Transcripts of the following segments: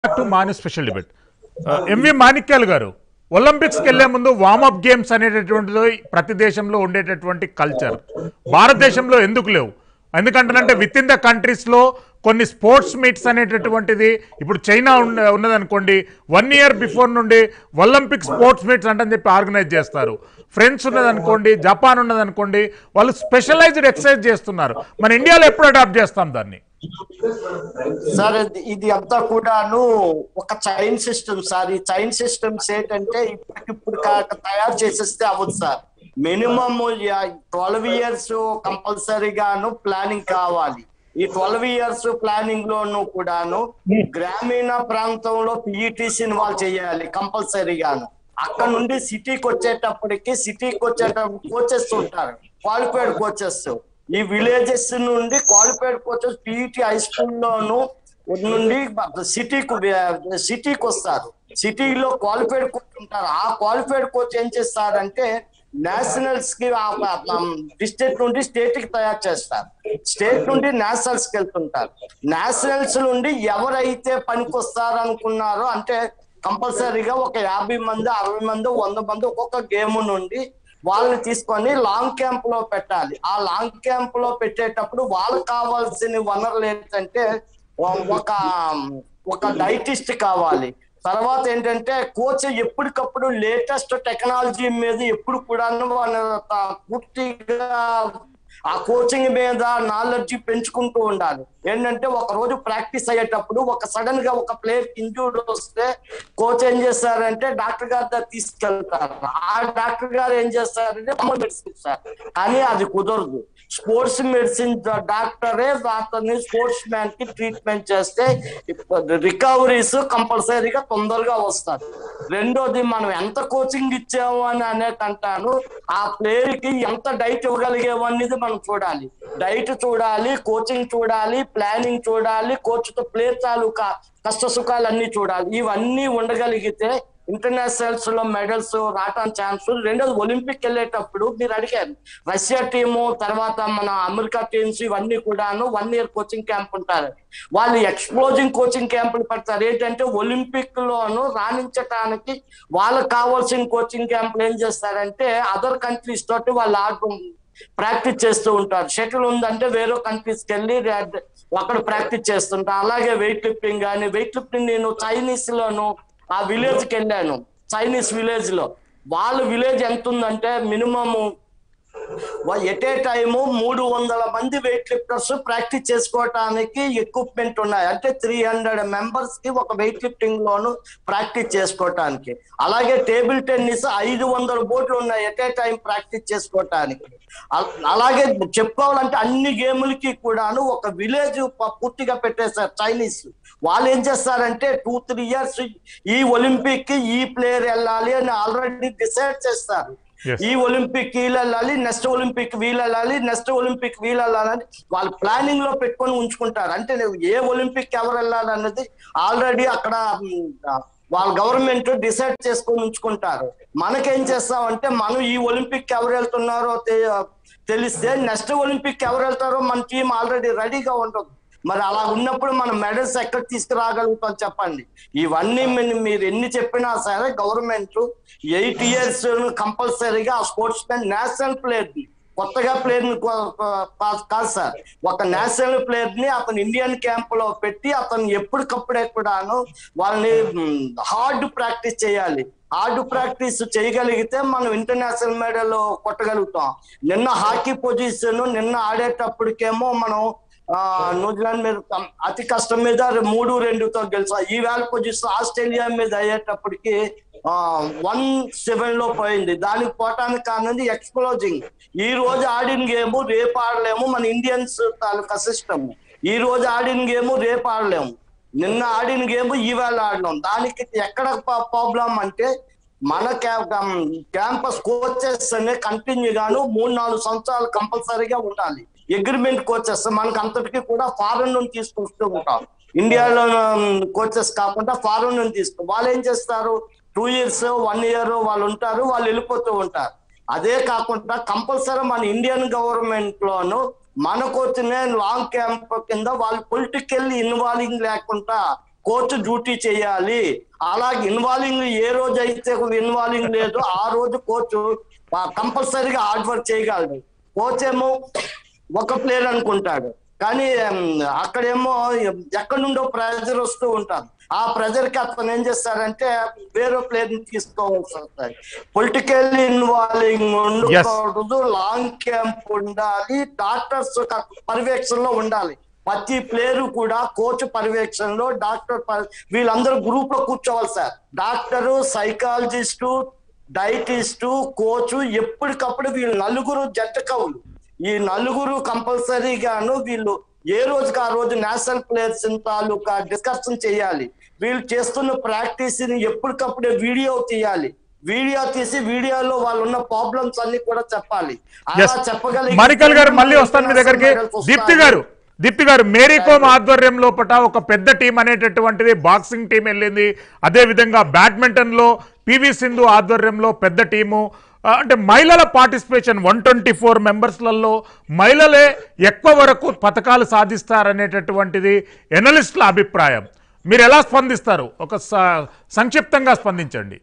To మాని special debate MV మాణిక్యాలు గారు ఒలింపిక్స్కి వెళ్లే ముందు వార్మప్ గేమ్స్ అనేటటువంటిది ప్రతి దేశంలో ఉండేటటువంటి కల్చర్ భారతదేశంలో ఎందుకు లేవు ఎందుకంటానంటే విత్ ఇన్ ద కంట్రీస్లో కొన్ని స్పోర్ట్స్ మీట్స్ అనేటటువంటిది ఇప్పుడు చైనా ఉన్న ఉన్నదనుకోండి వన్ ఇయర్ బిఫోర్ నుండి ఒలింపిక్ స్పోర్ట్స్ మీట్స్ అంటని చెప్పి ఆర్గనైజ్ చేస్తారు ఫ్రెండ్స్ ఉన్నదనుకోండి జపాన్ ఉన్నదనుకోండి వాళ్ళు స్పెషలైజ్డ్ ఎక్సర్సైజ్ చేస్తున్నారు మన ఇండియాలో ఎప్పుడు అడాప్ట్ చేస్తాం దాన్ని సార్ ఇది- ఇది అంతా కూడాను ఒక చైన్ సిస్టమ్ సార్ ఈ చైన్ సిస్టమ్స్ ఏంటంటే ఇప్పటికిప్పుడు కాక తయారు చేసేస్తే అవ్వదు సార్ మినిమం ట్వెల్వ్ ఇయర్స్ కంపల్సరీగాను ప్లానింగ్ కావాలి ఈ ట్వెల్వ్ ఇయర్స్ ప్లానింగ్ లోను కూడాను గ్రామీణ ప్రాంతంలో పిఈటీసీ ఇన్వాల్వ్ చేయాలి కంపల్సరీగాను అక్కడ నుండి సిటీకి వచ్చేటప్పటికి సిటీకి వచ్చేటప్పుడు కోచెస్ ఉంటారు క్వాలిఫైడ్ కోచెస్ ఈ విలేజెస్ నుండి క్వాలిఫైడ్ కోచెస్ పిఈటి హై స్కూల్లోను నుండి సిటీకి సిటీకి వస్తారు సిటీలో క్వాలిఫైడ్ కోచ్ ఉంటారు ఆ క్వాలిఫైడ్ కోచ్ ఏం చేస్తారంటే నేషనల్స్ కి డిస్ట్రిక్ట్ నుండి స్టేట్ కి తయారు చేస్తారు స్టేట్ నుండి నేషనల్స్ కి వెళ్తుంటారు నేషనల్స్ నుండి ఎవరైతే పనికి వస్తారనుకున్నారో అంటే కంపల్సరీగా ఒక యాభై మంది అరవై మంది వంద మంది ఒక్కొక్క గేమ్ నుండి వాళ్ళని తీసుకొని లాంగ్ క్యాంప్ లో పెట్టాలి ఆ లాంగ్ క్యాంప్ లో పెట్టేటప్పుడు వాళ్ళకి కావాల్సిన వనరులు ఏంటంటే ఒక ఒక డైటిస్ట్ కావాలి తర్వాత ఏంటంటే కోచ్ ఎప్పటికప్పుడు లేటెస్ట్ టెక్నాలజీ మీద ఎప్పుడు కూడా పూర్తిగా ఆ కోచింగ్ మీద నాలెడ్జ్ పెంచుకుంటూ ఉండాలి ఏంటంటే ఒక రోజు ప్రాక్టీస్ అయ్యేటప్పుడు ఒక సడన్ గా ఒక ప్లేయర్ ఇంజూర్డ్ వస్తే కోచ్ ఏం చేస్తారంటే డాక్టర్ గారి దగ్గర తీసుకెళ్తారు ఆ డాక్టర్ గారు ఏం చేస్తారంటే మెడిసిన్ ఇస్తారు కానీ అది కుదరదు స్పోర్ట్స్ మెడిసిన్ డాక్టరే అతన్ని స్పోర్ట్స్ మ్యాన్ కి ట్రీట్మెంట్ చేస్తే రికవరీస్ కంపల్సరీగా తొందరగా వస్తారు రెండోది మనం ఎంత కోచింగ్ ఇచ్చాము అని అనేకంటాను ఆ ప్లేయర్ కి ఎంత డైట్ ఇవ్వగలిగాము అనేది మనం చూడాలి డైట్ చూడాలి కోచింగ్ చూడాలి ప్లానింగ్ చూడాలి కోచ్ తో ప్లేయర్ తాలూకా కష్ట సుఖాలు అన్ని చూడాలి ఇవన్నీ ఉండగలిగితే ఇంటర్నేషనల్స్ లో మెడల్స్ రావటానికి ఛాన్స్ రెండోది ఒలింపిక్ వెళ్ళేటప్పుడు మీరు అడిగారు రష్యా టీము తర్వాత మన అమెరికా టీమ్స్ ఇవన్నీ కూడాను వన్ ఇయర్ కోచింగ్ క్యాంప్ ఉంటారు వాళ్ళు ఎక్స్ప్లోజింగ్ కోచింగ్ క్యాంపులు పెడతారు ఏంటంటే ఒలింపిక్ లోను రాణించటానికి వాళ్ళకి కావాల్సిన కోచింగ్ క్యాంపులు ఏం చేస్తారంటే అదర్ కంట్రీస్ తోటి వాళ్ళు ఆడటం ప్రాక్టీస్ చేస్తూ ఉంటారు షటిల్ ఉందంటే వేరే కంట్రీస్కి వెళ్ళి రే- అక్కడ ప్రాక్టీస్ చేస్తుంటారు అలాగే వెయిట్ లిఫ్టింగ్ కానీ వెయిట్ లిఫ్టింగ్ నేను చైనీస్ లోను ఆ విలేజ్ కి వెళ్ళాను చైనీస్ విలేజ్ లో వాళ్ళ విలేజ్ ఎంత ఉందంటే మినిమము ఎట్ ఏ టైము మూడు వందల మంది వెయిట్ లిఫ్టర్స్ ప్రాక్టీస్ చేసుకోవటానికి ఎక్విప్మెంట్ ఉన్నాయి అంటే త్రీ హండ్రెడ్ మెంబర్స్ కి ఒక వెయిట్ లిఫ్టింగ్ లోను ప్రాక్టీస్ చేసుకోవటానికి అలాగే టేబుల్ టెన్నిస్ ఐదు వందల బోర్డులు ఉన్నాయి ఎట్ ఏ టైం ప్రాక్టీస్ చేసుకోవటానికి అల- అలాగే చెప్పుకోవాలంటే అన్ని గేములకి కూడాను ఒక విలేజ్ పూర్తిగా పెట్టేశారు చైనీస్ వాళ్ళు ఏం చేస్తారంటే టూ త్రీ ఇయర్స్ ఈ ఒలింపిక్ కి ఈ ప్లేయర్ వెళ్ళాలి అని ఆల్రెడీ డిసైడ్ చేస్తారు Yes. ఈ ఒలింపిక్ వీళ్ళు వెళ్ళాలి నెక్స్ట్ ఒలింపిక్ వీళ్ళు వెళ్ళాలి నెక్స్ట్ ఒలింపిక్ వీళ్ళు వెళ్ళాలని వాళ్ళు ప్లానింగ్ లో పెట్టుకొని ఉంచుకుంటారు అంటే నువ్వు ఏ ఒలింపిక్ ఎవరు వెళ్ళాలి అన్నది ఆల్రెడీ అక్కడ మ్, వాళ్ళ గవర్నమెంట్ డిసైడ్ చేసుకొని ఉంచుకుంటారు మనకేం చేస్తామంటే మనం ఈ ఒలింపిక్ ఎవరు వెళ్తున్నారో తె- తెలిస్తే నెక్స్ట్ ఒలింపిక్ ఎవరు వెళ్తారో మన టీం ఆల్రెడీ రెడీగా ఉండదు మరి అలా ఉన్నప్పుడు మనం మెడల్స్ ఎక్కడ తీసుకురాగలుగుతాం చెప్పండి ఇవన్నీ మీ- మీరు ఎన్ని చెప్పినా సరే గవర్నమెంట్ ఎయిట్ ఇయర్స్ కంపల్సరీగా ఆ స్పోర్ట్స్ మ్యాన్ నేషనల్ ప్లేయర్ ని కొత్తగా ప్లేయర్ ని కో- కో- కాదు సార్ ఒక నేషనల్ ప్లేయర్ ని అతను ఇండియన్ క్యాంప్ లో పెట్టి అతను ఎప్పటికప్పుడే కూడాను వాళ్ళని హార్డ్ ప్రాక్టీస్ చేయాలి హార్డ్ ప్రాక్టీస్ చేయగలిగితే మనం ఇంటర్నేషనల్ మెడల్ కొట్టగలుగుతాం నిన్న హాకీ పొజిషన్ నిన్న ఆడేటప్పటికేమో మనం ఆ న్యూజిలాండ్ మీద కం- అతి కష్టం మీద మూడు రెండుతో గెలిచా ఈ వేళ పొజిషన్ ఆస్ట్రేలియా మీద అయ్యేటప్పటికి ఆ వన్ సెవెన్ లో పోయింది దానికి పోవటానికి కారణం ఎక్స్ప్లోజింగ్ ఈ రోజు ఆడిన గేమ్ రేపు ఆడలేము మన ఇండియన్స్ తాలూకా సిస్టమ్ ఈ రోజు ఆడిన గేమ్ రేపు ఆడలేము నిన్న ఆడిన గేమ్ ఈవేళ ఆడలేం దానికి ఎక్కడ ప్రాబ్లం అంటే మన క్యాంపస్ కోచెస్ అనే కంటిన్యూ గాను మూడు నాలుగు సంవత్సరాలు కంపల్సరీగా ఉండాలి అగ్రిమెంట్ కోచెస్ మనకు అంతటికి కూడా ఫారెన్ నుండి తీసుకొస్తూ ఉంటాం ఇండియాలో కోచెస్ కాకుండా ఫారెన్ నుండి తీసుకు వాళ్ళు ఏం చేస్తారు టూ ఇయర్స్ వన్ ఇయర్ వాళ్ళు ఉంటారు వాళ్ళు వెళ్ళిపోతూ ఉంటారు అదే కాకుండా కంపల్సరీ మన ఇండియన్ గవర్నమెంట్ లోను మనకు వచ్చిన లాంగ్ క్యాంప్ కింద వాళ్ళు పొలిటికల్ ఇన్వాల్వింగ్ లేకుండా కోచ్ డ్యూటీ చేయాలి అలాగే ఇన్వాల్వింగ్ ఏ రోజు అయితే ఇన్వాల్వింగ్ లేదు ఆ రోజు కోచ్ కంపల్సరీగా హార్డ్ వర్క్ చేయగలడు కోచ్ ఏమో ఒక ప్లేయర్ అనుకుంటాడు కానీ ఉమ్, అక్కడేమో ఎక్కడి నుండో ప్రెజర్ వస్తూ ఉంటారు ఆ ప్రెజర్ కి అతను ఏం చేస్తాడంటే వేరే ప్లేయర్ ని తీసుకోవాల్సి వస్తాయి పొలిటికల్ ఇన్వాల్వింగ్ ఉండకూడదు లాంగ్ క్యాంప్ ఉండాలి డాక్టర్స్ పర్యవేక్షణలో ఉండాలి ప్రతి ప్లేయర్ కూడా కోచ్ పర్యవేక్షణలో డాక్టర్ పర్- వీళ్ళందరూ గ్రూప్ లో కూర్చోవాలి sir doctor psychologist dietist coach ఎప్పటికప్పుడు వీళ్ళు నలుగురు జట్ట కవులు ఈ నలుగురు కంపల్సరీగాను వీళ్ళు ఏ రోజుకి ఆ రోజు నేషనల్ ప్లేయర్స్ తాలూకా డిస్కషన్ చేయాలి వీళ్ళు చేస్తున్న ప్రాక్టీస్ ని ఎప్పటికప్పుడే వీడియో తీయాలి వీడియో తీసి వీడియోలో వాళ్ళు ఉన్న ప్రాబ్లమ్స్ అన్ని కూడా చెప్పాలి అలా Yes. చెప్పగలిగితే మరికల్ గారు మళ్ళీ వస్తాను మీ దగ్గరికి medals వస్తాయి. దీప్తి గారు దీప్తి గారు మేరీ కోమ్ ఆధ్వర్యం లోపట ఒక పెద్ద టీం అనేటటువంటిది బాక్సింగ్ టీం వెళ్ళింది అదే విధంగా బ్యాడ్మింటన్ లో పివి సింధు ఆధ్వర్యంలో పెద్ద టీము ఆ, అంటే మహిళల పార్టిసిపేషన్ వన్ ట్వంటీ ఫోర్ మెంబర్స్లలో మహిళలే ఎక్కువ వరకు పథకాలు సాధిస్తారనేటటువంటిది ఎనలిస్టుల అభిప్రాయం మీరు ఎలా స్పందిస్తారు ఒక స- సంక్షిప్తంగా స్పందించండి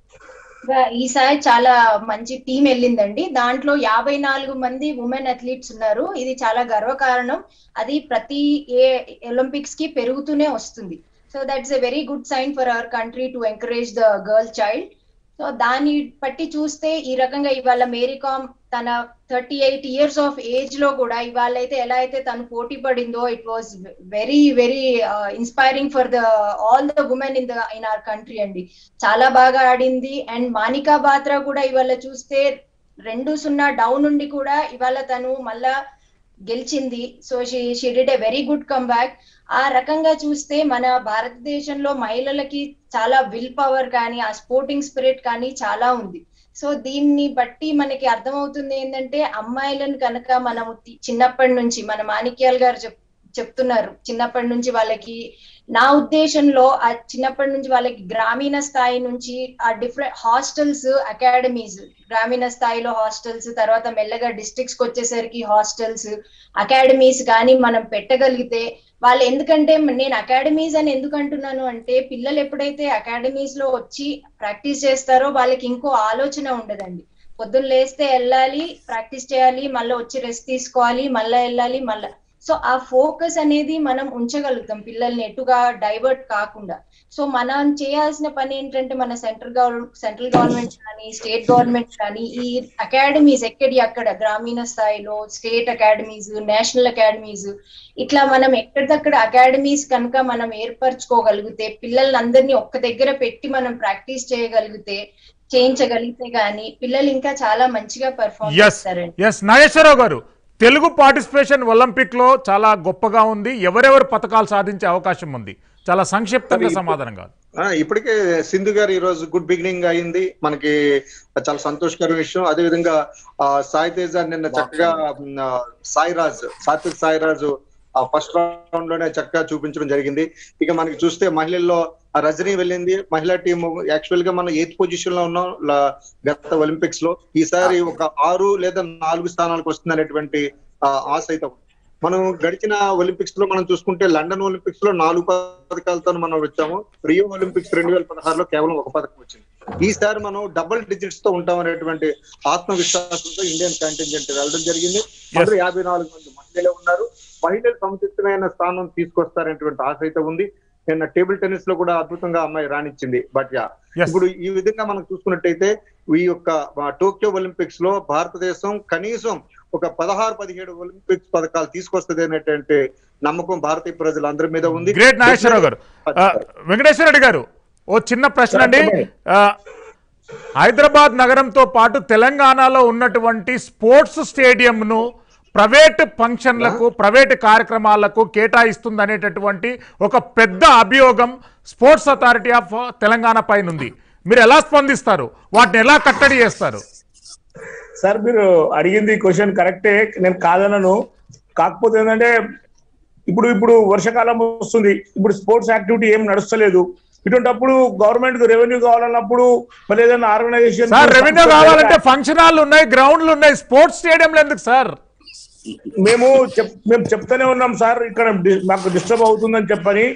గా- ఈసారి చాలా మంచి టీం వెళ్ళిందండి దాంట్లో యాభై నాలుగు మంది ఉమెన్ అథ్లీట్స్ ఉన్నారు ఇది చాలా గర్వకారణం అది ప్రతి ఏ ఒలింపిక్స్ కి పెరుగుతూనే వస్తుంది so that's a very good sign for our country to encourage the girl child so దాన్ని బట్టి చూస్తే ఈ రకంగా ఇవాళ మేరీకామ్ తన thirty eight years of age లో కూడా ఇవాళ అయితే ఎలా అయితే తను పోటీ పడిందో it was very very inspiring for the all the women in the in our country అండి చాలా బాగా ఆడింది అండ్ మానికా బాత్రా కూడా ఇవాళ చూస్తే రెండు సున్నా డౌన్ నుండి కూడా ఇవాళ తను మళ్ళా గెలిచింది so she she did a very good come back ఆ రకంగా చూస్తే మన భారతదేశంలో మహిళలకి చాలా విల్ పవర్ కానీ ఆ స్పోర్టింగ్ స్పిరిట్ కానీ చాలా ఉంది సో దీన్ని బట్టి మనకి అర్థమవుతుంది ఏంటంటే అమ్మాయిలను కనుక మనము తి- చిన్నప్పటి నుంచి మన మాణిక్యాల్ గారు చెప్ చెప్తున్నారు చిన్నప్పటి నుంచి వాళ్ళకి నా ఉద్దేశంలో ఆ చిన్నప్పటి నుంచి వాళ్ళకి గ్రామీణ స్థాయి నుంచి ఆ డిఫరెంట్ హాస్టల్స్ అకాడమీస్ గ్రామీణ స్థాయిలో హాస్టల్స్ తర్వాత మెల్లగా డిస్ట్రిక్ట్స్ కి వచ్చేసరికి హాస్టల్స్ అకాడమీస్ కానీ మనం పెట్టగలిగితే వాళ్ళు ఎందుకంటే నేను అకాడమీస్ అని ఎందుకు అంటున్నాను అంటే పిల్లలు ఎప్పుడైతే అకాడమీస్ లో వచ్చి ప్రాక్టీస్ చేస్తారో వాళ్ళకి ఇంకో ఆలోచన ఉండదండి పొద్దున్న లేస్తే వెళ్ళాలి ప్రాక్టీస్ చేయాలి మళ్ళీ వచ్చి రెస్ట్ తీసుకోవాలి మళ్ళీ వెళ్ళాలి మళ్ళీ సో ఆ ఫోకస్ అనేది మనం ఉంచగలుగుతాం పిల్లల్ని ఎటుగా డైవర్ట్ కాకుండా సో మనం చేయాల్సిన పని ఏంటంటే మన సెంట్రల్ గవర్నమెంట్ సెంట్రల్ గవర్నమెంట్ కానీ స్టేట్ గవర్నమెంట్ కానీ ఈ అకాడమీస్ ఎక్కడి అక్కడ గ్రామీణ స్థాయిలో స్టేట్ అకాడమీస్ నేషనల్ అకాడమీస్ ఇట్లా మనం ఎక్కడిదక్కడ అకాడమీస్ కనుక మనం ఏర్పరచుకోగలిగితే పిల్లలందరినీ ఒక్క దగ్గర పెట్టి మనం ప్రాక్టీస్ చేయగలిగితే చేయించగలిగితే గానీ పిల్లలు ఇంకా చాలా మంచిగా పర్ఫామ్ ఎస్ చేస్తారండి ఎస్ నాగేశ్వరరావు గారు తెలుగు పార్టిసిపేషన్ ఒలింపిక్ లో చాలా గొప్పగా ఉంది ఎవరెవరు పథకాలు సాధించే అవకాశం ఉంది చాలా సంక్షిప్తంగా సమాధానం కాదు ఆ, ఇప్పటికే సింధు గారు ఈ రోజు గుడ్ బిగినింగ్ అయింది మనకి చాలా సంతోషకర విషయం అదే విధంగా ఆ, సాయి తేజ నిన్న చక్కగా ఉమ్, ఆ, సాయి రాజ్ సాత్విక్ సాయి రాజు ఫస్ట్ రౌండ్ లోనే చక్కగా చూపించడం జరిగింది ఇక మనకి చూస్తే మహిళల్లో ఆ రజనీ వెళ్ళింది మహిళా టీం యాక్చువల్ గా మనం ఎయిత్ పొజిషన్ లో ఉన్నాం ల- గత ఒలింపిక్స్ లో ఈసారి ఒక ఆరు లేదా నాలుగు స్థానాలకు వస్తుంది అనేటువంటి ఆశ అయితే ఉంది. మనం గడిచిన ఒలింపిక్స్ లో మనం చూసుకుంటే లండన్ ఒలింపిక్స్ లో నాలుగు పథకాలతో మనం వచ్చాము రియో ఒలింపిక్స్ రెండు వేల పదహారులో కేవలం ఒక పథకం వచ్చింది ఈసారి మనం డబుల్ డిజిట్స్ తో ఉంటాం అనేటువంటి ఆత్మవిశ్వాసంతో ఇండియన్ కంటింజెంట్ వెళ్ళడం జరిగింది అందులో యాభై నాలుగు మంది మహిళలు ఉన్నారు మహిళలు సముచితమైన స్థానం తీసుకొస్తారనేటువంటి ఆశ అయితే ఉంది నిన్న టేబుల్ టెన్నిస్ లో కూడా అద్భుతంగా అమ్మాయి రాణించింది బట్ యా Yes. ఇప్పుడు ఈ విధంగా మనం చూసుకున్నట్టయితే ఈ యొక్క ఆ, టోక్యో ఒలింపిక్స్ లో భారతదేశం కనీసం ఒక పదహారు పదిహేడు ఒలింపిక్స్ పథకాలు తీసుకొస్తుంది అనేటువంటి నమ్మకం భారతీయ ప్రజలందరి మీద ఉంది గ్రేట్ నాగేశ్వరరావు గారు ఆ, వెంకటేశ్వర రెడ్డి గారు ఓ చిన్న ప్రశ్న అండి ఆ, హైదరాబాద్ నగరంతో పాటు తెలంగాణలో ఉన్నటువంటి స్పోర్ట్స్ స్టేడియంను ప్రైవేట్ ఫంక్షన్లకు ప్రైవేట్ కార్యక్రమాలకు కేటాయిస్తుంది అనేటటువంటి ఒక పెద్ద అభియోగం స్పోర్ట్స్ అథారిటీ ఆఫ్ తెలంగాణ పైన ఉంది మీరు ఎలా స్పందిస్తారు వాటిని ఎలా కట్టడి చేస్తారు సార్ మీరు అడిగింది క్వశ్చన్ కరెక్టే నేను కాదనను కాకపోతే ఏంటంటే ఇప్పుడు ఇప్పుడు వర్షాకాలం వస్తుంది ఇప్పుడు స్పోర్ట్స్ యాక్టివిటీ ఏం నడుస్తలేదు ఇటువంటిప్పుడు గవర్నమెంట్ రెవెన్యూ కావాలన్నప్పుడు మరి ఏదైనా ఆర్గనైజేషన్ సార్ రెవెన్యూ కావాలంటే ఫంక్షన్ హాల్ ఉన్నాయి గ్రౌండ్లు ఉన్నాయి స్పోర్ట్స్ స్టేడియంలు ఎందుకు సార్ మేము చెప్ మేము చెప్తానే ఉన్నాం సార్ ఇక్కడ డి- మాకు డిస్టర్బ్ అవుతుందని చెప్పని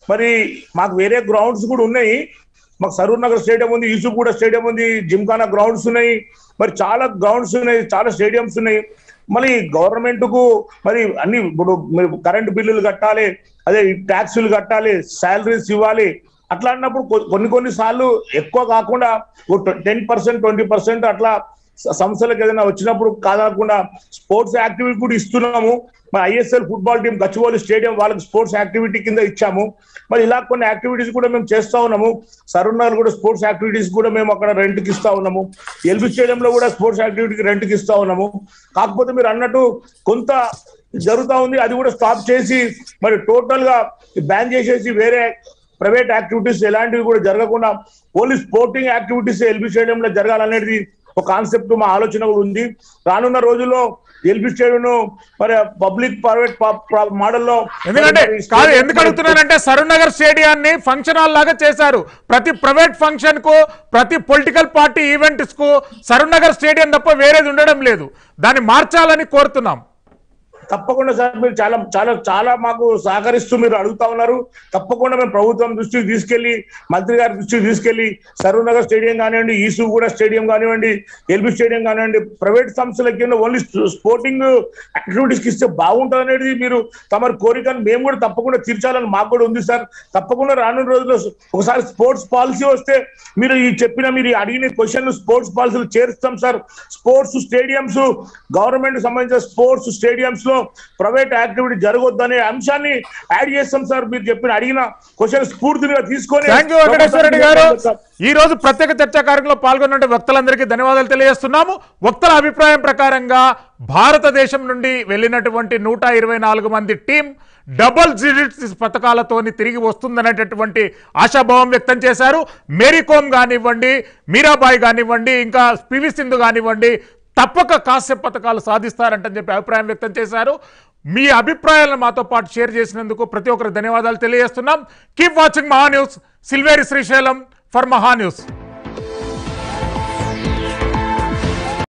మరి మాకు వేరే గ్రౌండ్స్ కూడా ఉన్నాయి మాకు సరూర్ నగర్ స్టేడియం ఉంది యూసుఫ్ కూడా స్టేడియం ఉంది జిమ్ఖానా గ్రౌండ్స్ ఉన్నాయి మరి చాలా గ్రౌండ్స్ ఉన్నాయి చాలా స్టేడియంస్ ఉన్నాయి మరి గవర్నమెంట్ కు మరి అన్ని ఇప్పుడు కరెంట్ బిల్లులు కట్టాలి అదే ట్యాక్సులు కట్టాలి శాలరీస్ ఇవ్వాలి అట్లా అన్నప్పుడు కొ- కొన్ని కొన్ని సార్లు ఎక్కువ కాకుండా టెన్ పర్సెంట్ ట్వంటీ పర్సెంట్ అట్లా స- సంస్థలకు ఏదైనా వచ్చినప్పుడు కాదనకుండా స్పోర్ట్స్ యాక్టివిటీ కూడా ఇస్తున్నాము మరి ISL football team Gachibowli stadium వాళ్ళకి స్పోర్ట్స్ యాక్టివిటీ కింద ఇచ్చాము మరి ఇలా కొన్ని యాక్టివిటీస్ కూడా మేము చేస్తా ఉన్నాము సరుణాలు కూడా స్పోర్ట్స్ యాక్టివిటీస్ కూడా మేము అక్కడ రెంట్ కి ఇస్తా ఉన్నాము ఎల్బీ స్టేడియంలో కూడా స్పోర్ట్స్ యాక్టివిటీకి రెంట్ కి ఇస్తా ఉన్నాము కాకపోతే మీరు అన్నట్టు కొంత జరుగుతా ఉంది అది కూడా స్టాప్ చేసి మరి టోటల్ గా బ్యాన్ చేసేసి వేరే ప్రైవేట్ యాక్టివిటీస్ ఎలాంటివి కూడా జరగకుండా ఓన్లీ స్పోర్టింగ్ యాక్టివిటీస్ ఎల్బీ స్టేడియంలో జరగాలనేది ఒక కాన్సెప్ట్ మా ఆలోచన కూడా ఉంది రానున్న రోజుల్లో ఎల్బీ స్టేడియం మరి పబ్లిక్ ప్రైవేట్ మోడల్లో ఎందుకంటే కాదు ఎందుకు అడుగుతున్నానంటే సరూర్ నగర్ స్టేడియాన్ని ఫంక్షన్ హాల్ లాగా చేశారు ప్రతి ప్రైవేట్ ఫంక్షన్ కు ప్రతి పొలిటికల్ పార్టీ ఈవెంట్స్ కు సరూర్ నగర్ స్టేడియం తప్ప వేరేది ఉండడం లేదు దాన్ని మార్చాలని కోరుతున్నాం తప్పకుండా సార్ మీరు చాలా చాలా చాలా మాకు సహకరిస్తూ మీరు అడుగుతా ఉన్నారు తప్పకుండా మేము ప్రభుత్వం దృష్టికి తీసుకెళ్లి మంత్రి గారి దృష్టికి తీసుకెళ్లి సరూర్ నగర్ స్టేడియం కానివ్వండి ఈసూ కూడా స్టేడియం కానివ్వండి ఎల్బీ స్టేడియం కానివ్వండి ప్రైవేట్ సంస్థల కింద ఓన్లీ స్పోర్టింగ్ యాక్టివిటీస్ కి ఇస్తే బాగుంటుంది అనేది మీరు తమరి కోరికను మేము కూడా తప్పకుండా తీర్చాలని మాకు కూడా ఉంది సార్ తప్పకుండా రానున్న రోజుల్లో ఒకసారి స్పోర్ట్స్ పాలసీ వస్తే మీరు ఈ చెప్పిన మీరు ఈ అడిగిన క్వశ్చన్లు స్పోర్ట్స్ పాలసీలు చేరుస్తాం సార్ స్పోర్ట్స్ స్టేడియంస్ గవర్నమెంట్ సంబంధించిన స్పోర్ట్స్ స్టేడియంస్ లో ప్రైవేట్ యాక్టివిటీ జరగొద్దనే అంశాన్ని యాడ్ చేస్తాం సార్ మీరు చెప్పిన అడిగిన క్వశ్చన్ స్ఫూర్తిగా తీసుకొని థ్యాంక్ యూ వెంకటేశ్వర రెడ్డి గారు ఈ రోజు ప్రత్యేక చర్చా కార్యక్రమంలో పాల్గొన్న వ్యక్తులందరికీ ధన్యవాదాలు తెలియజేస్తున్నాము వక్తల అభిప్రాయం ప్రకారంగా భారతదేశం నుండి వెళ్ళినటువంటి నూట ఇరవై నాలుగు మంది టీం డబుల్ డిజిట్స్ పథకాలతోని తిరిగి వస్తుందనేటటువంటి ఆశాభావం వ్యక్తం చేశారు మేరీ కోమ్ కానివ్వండి మీరాబాయి కానివ్వండి ఇంకా పివి సింధు కానివ్వండి తప్పక కాశ్యప్ పథకాలు సాధిస్తారంటని చెప్పి అభిప్రాయం వ్యక్తం చేశారు మీ అభిప్రాయాలను మాతో పాటు షేర్ చేసినందుకు ప్రతి ఒక్కరికి ధన్యవాదాలు తెలియజేస్తున్నాం keep watching Maha news Silveri Srisailam for Maha news